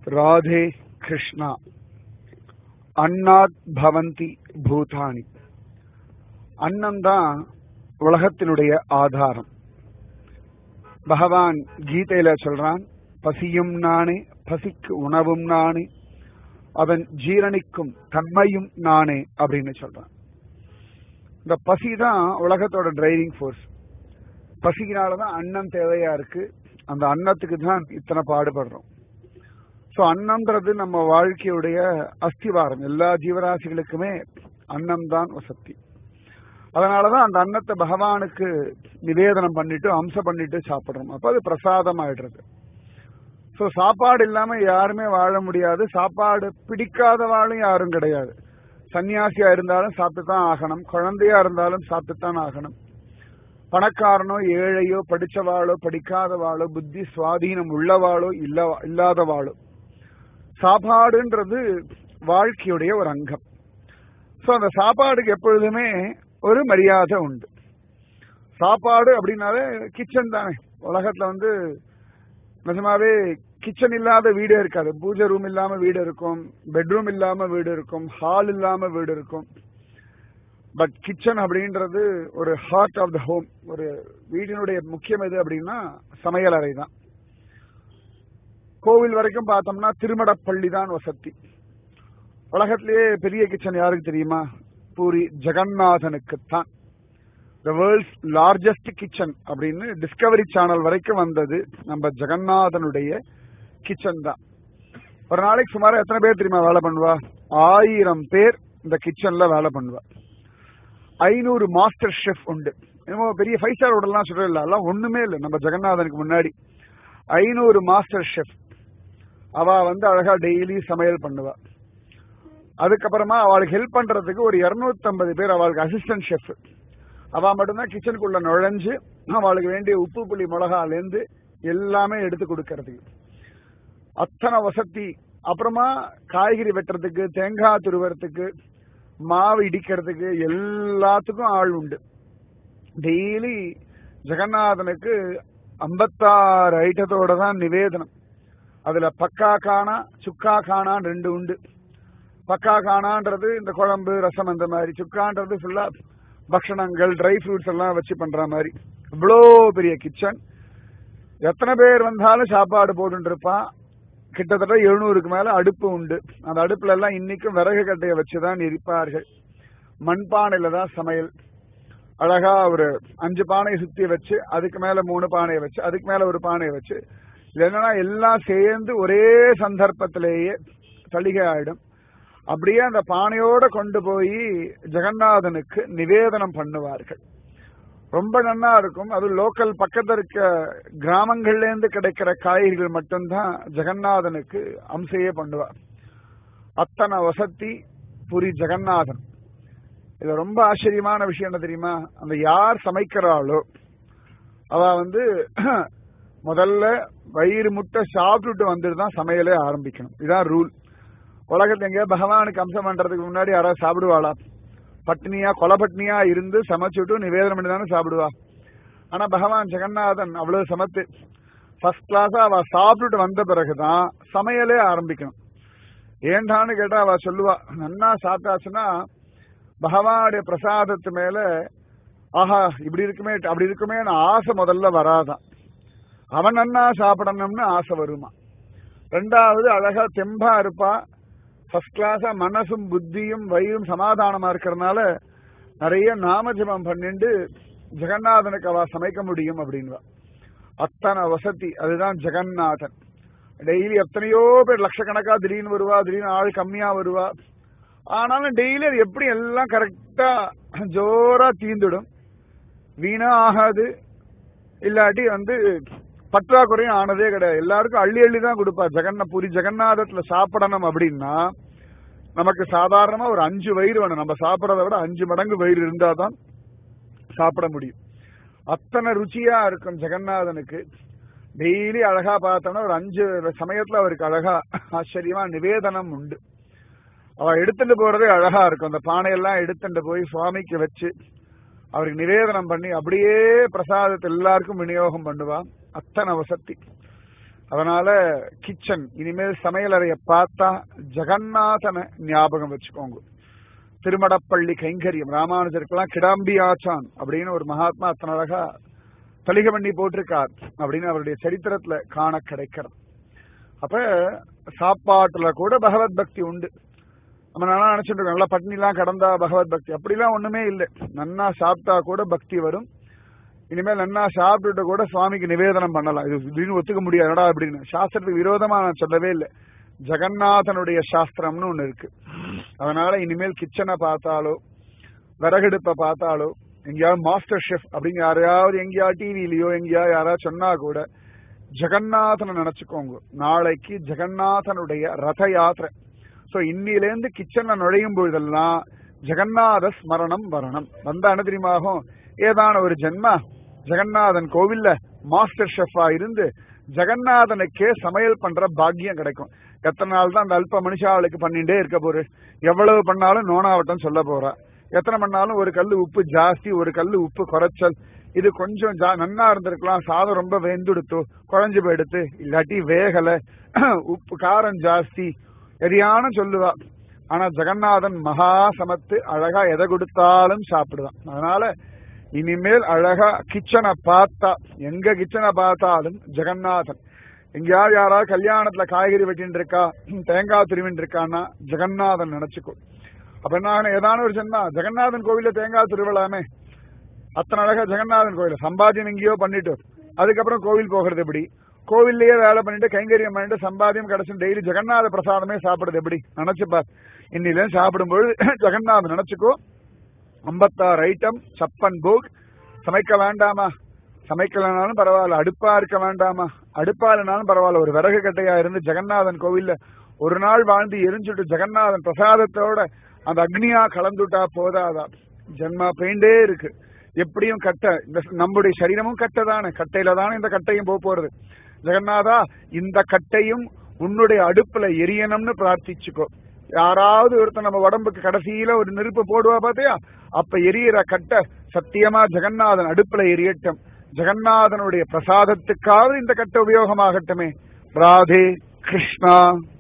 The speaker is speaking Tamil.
ராதே கிருஷ்ணா அன்னாத் பவந்தி பூதானி அன்னம்தான் உலகத்தினுடைய ஆதாரம் பகவான் கீதையில சொல்றான் பசியும் நானே பசிக்கு உணவும் நானே அவன் ஜீரணிக்கும் தன்மையும் நானே அப்படின்னு சொல்றான் இந்த பசி தான் உலகத்தோட டிரைவிங் ஃபோர்ஸ் பசினாலதான் அன்னம் தேவையா இருக்கு அந்த அன்னத்துக்கு தான் இத்தனை பாடுபடுறோம் ஸோ அன்னம்ன்றது நம்ம வாழ்க்கையுடைய அஸ்திவாரம் எல்லா ஜீவராசிகளுக்குமே அன்னம் தான் வசதி அதனாலதான் அந்த அன்னத்தை பகவானுக்கு நிவேதனம் பண்ணிட்டு அம்சம் பண்ணிட்டு சாப்பிடுறோம் அப்ப அது பிரசாதம் ஆயிடுறது ஸோ சாப்பாடு இல்லாம யாருமே வாழ முடியாது சாப்பாடு பிடிக்காதவாளும் யாரும் கிடையாது சன்னியாசியா இருந்தாலும் சாப்பிட்டு தான் ஆகணும் குழந்தையா இருந்தாலும் சாப்பிட்டு தான் ஆகணும் பணக்காரனோ ஏழையோ படிச்சவாளோ படிக்காதவாளோ புத்தி சுவாதீனம் உள்ளவாளோ இல்ல இல்லாதவாளோ சாப்பாடுன்றது வாழ்க்கையுடைய ஒரு அங்கம் ஸோ அந்த சாப்பாடுக்கு எப்பொழுதுமே ஒரு மரியாதை உண்டு சாப்பாடு அப்படின்னாலே கிச்சன் தானே உலகத்துல வந்து நிஜமாவே கிச்சன் இல்லாத வீடே இருக்காது பூஜை ரூம் இல்லாம வீடு இருக்கும் பெட்ரூம் இல்லாம வீடு இருக்கும் ஹால் இல்லாம வீடு இருக்கும் பட் கிச்சன் அப்படின்றது ஒரு ஹார்ட் ஆஃப் த ஹோம் ஒரு வீட்டினுடைய முக்கியம் எது அப்படின்னா சமையல் அறை தான் கோவில் வரைக்கும் பார்த்தோம்னா திருமடப்பள்ளி தான் வசதி உலகத்திலேயே பெரிய கிச்சன் யாருக்கு தெரியுமா பூரி ஜெகநாதனுக்குத்தான் த வேர்ல்ட்ஸ் லார்ஜஸ்ட் கிச்சன் அப்படின்னு டிஸ்கவரி சேனல் வரைக்கும் வந்தது நம்ம ஜெகநாதனுடைய கிச்சன் தான் ஒரு நாளைக்கு சுமார் எத்தனை பேர் தெரியுமா வேலை பண்ணுவா ஆயிரம் பேர் இந்த கிச்சன்ல வேலை பண்ணுவா ஐநூறு மாஸ்டர் ஷெஃப் உண்டு என்னமோ பெரிய ஃபைவ் ஸ்டார் ஹோட்டல்லாம் சொல்றதில்ல எல்லாம் ஒண்ணுமே இல்லை நம்ம ஜெகநாதனுக்கு முன்னாடி ஐநூறு மாஸ்டர் ஷெஃப் அவ வந்து அழகா டெய்லி சமையல் பண்ணுவா அதுக்கப்புறமா அவளுக்கு ஹெல்ப் பண்றதுக்கு ஒரு இருநூத்தம்பது பேர் அவளுக்கு அசிஸ்டன்ட் ஷெஃப் அவ மட்டும்தான் கிச்சனுக்குள்ள நுழைஞ்சு அவளுக்கு வேண்டிய உப்பு புளி மிளகாலேருந்து எல்லாமே எடுத்து கொடுக்கறதுக்கு அத்தனை வசதி அப்புறமா காய்கறி வெட்டுறதுக்கு தேங்காய் துருவறதுக்கு மாவு இடிக்கிறதுக்கு எல்லாத்துக்கும் ஆள் உண்டு டெய்லி ஜெகநாதனுக்கு ஐம்பத்தாறு ஐட்டத்தோட தான் நிவேதனம் அதுல பக்கா காணா சுக்கா காணான்னு ரெண்டு உண்டு பக்கா காணான்றது இந்த குழம்பு ரசம் அந்த மாதிரி சுக்கான்றது ஃபுல்லா பக்ஷணங்கள் ட்ரை ஃப்ரூட்ஸ் எல்லாம் வச்சு பண்ற மாதிரி இவ்வளோ பெரிய கிச்சன் எத்தனை பேர் வந்தாலும் சாப்பாடு போட்டு இருப்பான் கிட்டத்தட்ட எழுநூறுக்கு மேல அடுப்பு உண்டு அந்த அடுப்புல எல்லாம் இன்னைக்கும் விறகு கட்டையை வச்சுதான் எரிப்பார்கள் மண்பானையில தான் சமையல் அழகா ஒரு அஞ்சு பானையை சுத்தி வச்சு அதுக்கு மேல மூணு பானையை வச்சு அதுக்கு மேல ஒரு பானையை வச்சு இது என்னன்னா எல்லாம் சேர்ந்து ஒரே சந்தர்ப்பத்திலேயே தளிகை ஆயிடும் அப்படியே அந்த பானையோட கொண்டு போய் ஜெகநாதனுக்கு நிவேதனம் பண்ணுவார்கள் ரொம்ப நன்னா இருக்கும் அது லோக்கல் பக்கத்துல இருக்க கிராமங்கள்ல இருந்து கிடைக்கிற காய்கறிகள் மட்டும்தான் ஜெகநாதனுக்கு அம்சையே பண்ணுவார் அத்தனை வசதி புரி ஜெகநாதன் இது ரொம்ப ஆச்சரியமான விஷயம் என்ன தெரியுமா அந்த யார் சமைக்கிறாளோ அவ வந்து முதல்ல வயிறு முட்டை சாப்பிட்டுட்டு வந்துட்டு தான் சமையலே ஆரம்பிக்கணும் இதான் ரூல் உலகத்துல எங்க பகவானுக்கு அம்சம் பண்றதுக்கு முன்னாடி யாராவது சாப்பிடுவாளா பட்னியா கொலை பட்னியா இருந்து சமைச்சுட்டு நிவேதனம் பண்ணி தானே சாப்பிடுவா ஆனா பகவான் ஜெகநாதன் அவ்வளவு சமத்து ஃபர்ஸ்ட் கிளாஸா அவ சாப்பிட்டுட்டு வந்த பிறகுதான் சமையலே ஆரம்பிக்கணும் ஏண்டான்னு கேட்டா அவ சொல்லுவா நன்னா சாப்பிட்டாச்சுன்னா பகவானுடைய பிரசாதத்து மேல ஆஹா இப்படி இருக்குமே அப்படி இருக்குமே ஆசை முதல்ல வராதான் அவன் நன்னா சாப்பிடணும்னு ஆசை வருமா ரெண்டாவது அழகா தெம்பா இருப்பா ஃபர்ஸ்ட் கிளாஸா மனசும் புத்தியும் வயிறும் சமாதானமா இருக்கிறதுனால நிறைய நாம ஜபம் பண்ணிட்டு ஜெகநாதனுக்கு அவ சமைக்க முடியும் அப்படின்வா அத்தனை வசதி அதுதான் ஜெகநாதன் டெய்லி எத்தனையோ பேர் லட்சக்கணக்கா திடீர்னு வருவா திடீர்னு ஆள் கம்மியா வருவா ஆனாலும் டெய்லி அது எப்படி எல்லாம் கரெக்டா ஜோரா தீந்துடும் வீணா ஆகாது இல்லாட்டி வந்து பற்றாக்குறையும் ஆனதே கிடையாது எல்லாருக்கும் அள்ளி அள்ளி தான் கொடுப்பா ஜெகன்ன பூரி ஜெகநாதத்துல சாப்பிடணும் அப்படின்னா நமக்கு சாதாரணமா ஒரு அஞ்சு வயிறு வேணும் நம்ம சாப்பிடறத விட அஞ்சு மடங்கு வயிறு இருந்தா தான் சாப்பிட முடியும் அத்தனை ருச்சியா இருக்கும் ஜெகநாதனுக்கு டெய்லி அழகா பார்த்தோம்னா ஒரு அஞ்சு சமயத்துல அவருக்கு அழகா ஆச்சரியமா நிவேதனம் உண்டு அவ எடுத்துட்டு போறதே அழகா இருக்கும் அந்த பானையெல்லாம் எடுத்துட்டு போய் சுவாமிக்கு வச்சு அவருக்கு நிவேதனம் பண்ணி அப்படியே பிரசாதத்தை எல்லாருக்கும் விநியோகம் பண்ணுவா அத்தனை வசதி அதனால கிச்சன் இனிமேல் சமையலறைய பார்த்தா ஜெகநாதனை ஞாபகம் வச்சுக்கோங்க திருமடப்பள்ளி கைங்கரியம் ராமானுஜருக்கெல்லாம் கிடாம்பி ஆச்சான் அப்படின்னு ஒரு மகாத்மா அத்தனை அழகா தலிக பண்ணி போட்டிருக்கார் அப்படின்னு அவருடைய சரித்திரத்துல காண கிடைக்கிறது அப்ப சாப்பாட்டுல கூட பகவத் பக்தி உண்டு நம்ம நல்லா நினைச்சிட்டு இருக்கோம் நல்லா பட்னி எல்லாம் கடந்தா பகவத் பக்தி அப்படிலாம் ஒண்ணுமே இல்லை நன்னா சாப்பிட்டா கூட பக்தி வரும் இனிமேல் நன்னா சாப்பிட்டுட்டு கூட சுவாமிக்கு நிவேதனம் பண்ணலாம் இது இப்படின்னு ஒத்துக்க முடியாதுடா அப்படின்னு சாஸ்திரத்துக்கு விரோதமா நான் சொல்லவே இல்லை ஜெகநாதனுடைய சாஸ்திரம்னு ஒண்ணு இருக்கு அதனால இனிமேல் கிச்சனை பார்த்தாலோ விறகடுப்பை பார்த்தாலோ எங்கேயாவது மாஸ்டர் ஷெஃப் அப்படின்னு யாரையாவது எங்கேயாவது டிவிலயோ எங்கேயாவது யாராவது சொன்னா கூட ஜெகநாதனை நினைச்சுக்கோங்க நாளைக்கு ஜெகநாதனுடைய ரத யாத்திரை சோ இன்னிலேருந்து கிச்சன்ல நுழையும் பொழுதெல்லாம் ஜெகநாத ஸ்மரணம் வரணும் வந்த அனுதிரிமாகும் ஏதான ஒரு ஜென்மா ஜெகநாதன் கோவில்ல மாஸ்டர் ஷெஃபா இருந்து ஜெகநாதனுக்கே சமையல் பண்ற பாக்கியம் கிடைக்கும் எத்தனை நாள் தான் அந்த அல்ப மனுஷாளுக்கு பண்ணிட்டே இருக்க போரு எவ்வளவு பண்ணாலும் நோனாவட்டம் சொல்ல போறா எத்தனை பண்ணாலும் ஒரு கல்லு உப்பு ஜாஸ்தி ஒரு கல்லு உப்பு குறைச்சல் இது கொஞ்சம் ஜா நன்னா இருந்திருக்கலாம் சாதம் ரொம்ப வெந்துடுத்து குழஞ்சு போயிடுத்து இல்லாட்டி வேகல உப்பு காரம் ஜாஸ்தி எரியான சொல்லுவா ஆனா ஜெகநாதன் மகா சமத்து அழகா எதை கொடுத்தாலும் சாப்பிடுவான் அதனால இனிமேல் அழகா கிச்சனை பார்த்தா எங்க கிச்சனை பார்த்தாலும் ஜெகநாதன் எங்கேயாவது யாராவது கல்யாணத்துல காய்கறி வெட்டின்னு இருக்கா தேங்காய் திருவின்னு இருக்கான்னா ஜெகநாதன் நினைச்சுக்கோ அப்ப என்ன ஏதான ஒரு சொன்னா ஜெகநாதன் கோவில்ல தேங்காய் திருவிழாமே அத்தனை அழகா ஜெகநாதன் கோவில் சம்பாத்தியம் எங்கேயோ பண்ணிட்டு அதுக்கப்புறம் கோவில் போகிறது எப்படி கோவில்லயே வேலை பண்ணிட்டு கைங்கரியம் பண்ணிட்டு சம்பாத்தியம் கிடைச்சு டெய்லி ஜெகநாத பிரசாதமே சாப்பிடுறது எப்படி நினைச்சுப்பா இன்னில சாப்பிடும்போது ஜெகநாதன் நினைச்சுக்கோ ஐம்பத்தாறு ஐட்டம் சப்பன் போக் சமைக்க வேண்டாமா சமைக்கலனாலும் பரவாயில்ல அடுப்பா இருக்க வேண்டாமா அடுப்பா இல்லைனாலும் பரவாயில்ல ஒரு விறகு கட்டையா இருந்து ஜெகநாதன் கோவில்ல ஒரு நாள் வாழ்ந்து எரிஞ்சுட்டு ஜெகநாதன் பிரசாதத்தோட அந்த அக்னியா கலந்துட்டா போதாதா ஜென்மா பெயிண்டே இருக்கு எப்படியும் கட்டை இந்த நம்முடைய சரீரமும் கட்டை தானே கட்டையில தானே இந்த கட்டையும் போக போறது ஜெகநாதா இந்த கட்டையும் உன்னுடைய அடுப்புல எரியணும்னு பிரார்த்திச்சுக்கோ யாராவது ஒருத்தர் நம்ம உடம்புக்கு கடைசியில ஒரு நெருப்பு போடுவா பாத்தியா அப்ப எரியற கட்டை சத்தியமா ஜெகநாதன் அடுப்புல எரியட்டும் ஜெகநாதனுடைய பிரசாதத்துக்காவது இந்த கட்டை உபயோகமாகட்டுமே ராதே கிருஷ்ணா